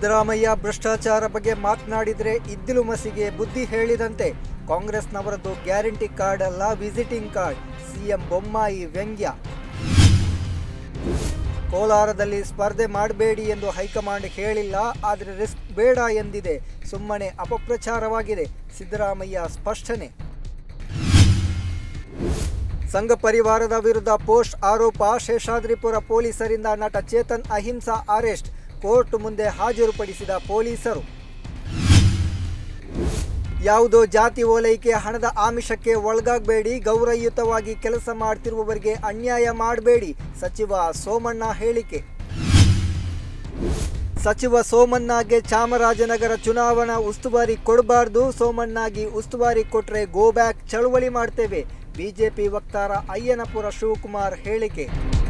ಸಿದ್ದರಾಮಯ್ಯ ಭ್ರಷ್ಟಾಚಾರ ಬಗ್ಗೆ ಮಾತನಾಡಿದರೆ ಇದ್ದಿಲು ಮಸಿಗೆ ಬುದ್ಧಿ ಹೇಳಿದಂತೆ ಕಾಂಗ್ರೆಸ್ನವರದ್ದು ಗ್ಯಾರಂಟಿ ಕಾರ್ಡ್ ಅಲ್ಲ ವಿಸಿಟಿಂಗ್ ಕಾರ್ಡ್ ಸಿಎಂ ಬೊಮ್ಮಾಯಿ ವ್ಯಂಗ್ಯ ಕೋಲಾರದಲ್ಲಿ ಸ್ಪರ್ಧೆ ಮಾಡಬೇಡಿ ಎಂದು ಹೈಕಮಾಂಡ್ ಹೇಳಿಲ್ಲ ಆದರೆ ರಿಸ್ಕ್ ಬೇಡ ಎಂದಿದೆ ಸುಮ್ಮನೆ ಅಪಪ್ರಚಾರವಾಗಿದೆ ಸಿದ್ದರಾಮಯ್ಯ ಸ್ಪಷ್ಟನೆ ಸಂಘ ಪರಿವಾರದ ವಿರುದ್ಧ ಪೋಸ್ಟ್ ಆರೋಪ ಶೇಷಾದ್ರಿಪುರ ಪೊಲೀಸರಿಂದ ನಟ ಚೇತನ್ ಅಹಿಂಸಾ ಅರೆಸ್ಟ್ ಕೋರ್ಟ್ ಮುಂದೆ ಹಾಜರುಪಡಿಸಿದ ಪೊಲೀಸರು ಯಾವುದೋ ಜಾತಿ ಓಲೈಕೆ ಹಣದ ಆಮಿಷಕ್ಕೆ ಒಳಗಾಗಬೇಡಿ ಗೌರವಯುತವಾಗಿ ಕೆಲಸ ಮಾಡ್ತಿರುವವರಿಗೆ ಅನ್ಯಾಯ ಮಾಡಬೇಡಿ ಸಚಿವ ಸೋಮಣ್ಣ ಹೇಳಿಕೆ ಸಚಿವ ಸೋಮಣ್ಣಗೆ ಚಾಮರಾಜನಗರ ಚುನಾವಣಾ ಉಸ್ತುವಾರಿ ಕೊಡಬಾರ್ದು ಸೋಮಣ್ಣಾಗಿ ಉಸ್ತುವಾರಿ ಕೊಟ್ರೆ ಗೋ ಬ್ಯಾಕ್ ಚಳವಳಿ ಮಾಡ್ತೇವೆ ಬಿಜೆಪಿ ವಕ್ತಾರ ಅಯ್ಯನಪುರ ಶಿವಕುಮಾರ್ ಹೇಳಿಕೆ